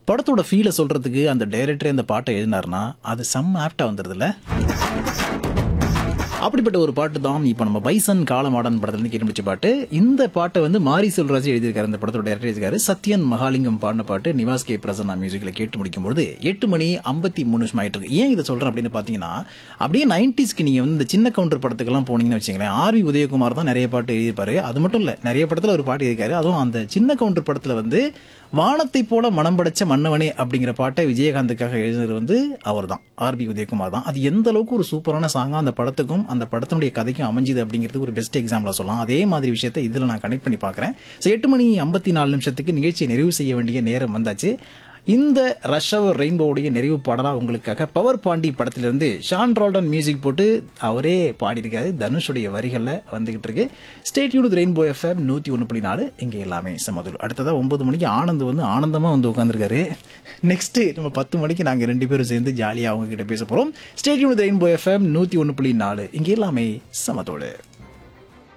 படத்தோட ஃபீலை சொல்றதுக்கு அந்த டைரக்டரே அந்த பாட்டை எழுதினார்னா அது செம்ம ஆப்டா வந்துருதுல்ல அப்படிப்பட்ட ஒரு பாட்டு தான் இப்போ நம்ம பைசன் காலமாடன் படத்துலேருந்து கேட்டு முடிச்ச பாட்டு இந்த பாட்டை வந்து மாரி செல்வராஜ் எழுதியிருக்காரு இந்த படத்தோட டேரக்டர் எழுதியிருக்காரு சத்யன் மகாலிங்கம் பாடின பாட்டு நிவாஸ் கே பிரசன்னா மியூசிக்கில் கேட்டு முடிக்கும்போது எட்டு மணி ஐம்பத்தி மூணு நிமிஷம் ஆயிட்டு இருக்கு ஏன் இதை சொல்கிறேன் அப்படின்னு பார்த்தீங்கன்னா அப்படியே நைன்டிஸ்க்கு நீங்கள் வந்து இந்த சின்ன கவுண்டர் படத்துக்கெல்லாம் போனீங்கன்னு வச்சுங்களேன் ஆர்வி உதயகுமார் தான் நிறைய பாட்டு எழுதியிருப்பாரு அது மட்டும் இல்லை நிறைய படத்தில் ஒரு பாட்டு எழுதியிருக்காரு அதுவும் அந்த சின்ன கவுண்டர் படத்தில் வந்து வானத்தை போல மனம் படைச்ச மன்னவனே அப்படிங்கிற பாட்டை விஜயகாந்துக்காக எழுதினது வந்து அவர் தான் ஆர்பி உதயகுமார் தான் அது எந்த அளவுக்கு ஒரு சூப்பரான சாங்காக அந்த படத்துக்கும் அந்த படத்தினுடைய கதைக்கும் அமைஞ்சுது அப்படிங்கிறது ஒரு பெஸ்ட் எக்ஸாம்பிளாக சொல்லலாம் அதே மாதிரி விஷயத்தை இதில் நான் கனெக்ட் பண்ணி பார்க்குறேன் ஸோ எட்டு மணி ஐம்பத்தி நாலு நிமிஷத்துக்கு நிகழ்ச்சியை நிறைவு செய்ய வேண்டிய நேரம் வந்தாச்சு இந்த ரஷ் அவர் ரெயின்போவுடைய நிறைவு பாடலாக உங்களுக்காக பவர் பாண்டி படத்திலிருந்து ஷான் ரால்டன் மியூசிக் போட்டு அவரே பாடியிருக்காரு தனுஷுடைய வரிகளில் வந்துகிட்டு இருக்கு ஸ்டேட் யூனிட் ரெயின்போ எஃப்எம் நூற்றி ஒன்று புள்ளி நாலு இங்கே எல்லாமே சமதுல் அடுத்ததாக ஒன்பது மணிக்கு ஆனந்த் வந்து ஆனந்தமாக வந்து உட்காந்துருக்காரு நெக்ஸ்ட்டு நம்ம பத்து மணிக்கு நாங்கள் ரெண்டு பேரும் சேர்ந்து ஜாலியாக அவங்க கிட்ட பேச போகிறோம் ஸ்டேட் யூனிட் ரெயின்போ எஃப்எம் நூற்றி ஒன்று புள்ளி நாலு இங்கே எல்லாமே சமத்தோடு